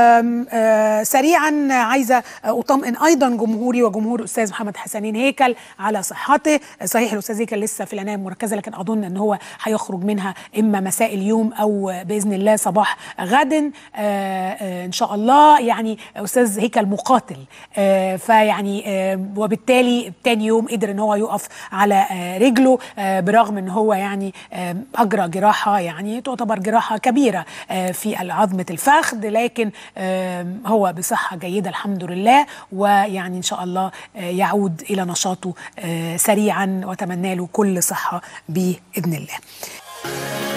آم، آه، سريعا عايزه اطمئن ايضا جمهوري وجمهور الاستاذ محمد حسنين هيكل على صحته صحيح الاستاذ هيكل لسه في العنايه المركزه لكن اظن ان هو هيخرج منها اما مساء اليوم او باذن الله صباح غد آه، آه، ان شاء الله يعني استاذ هيكل مقاتل آه، فيعني آه، وبالتالي تاني يوم قدر ان هو يقف على آه، رجله آه، برغم ان هو يعني آه، اجرى جراحه يعني تعتبر جراحه كبيره آه، في عظمه الفخذ لكن آه، هو بصحه جيده الحمد لله ويعني ان شاء الله آه، يعود الى نشاطه آه، سريعا واتمنى له كل صحه باذن الله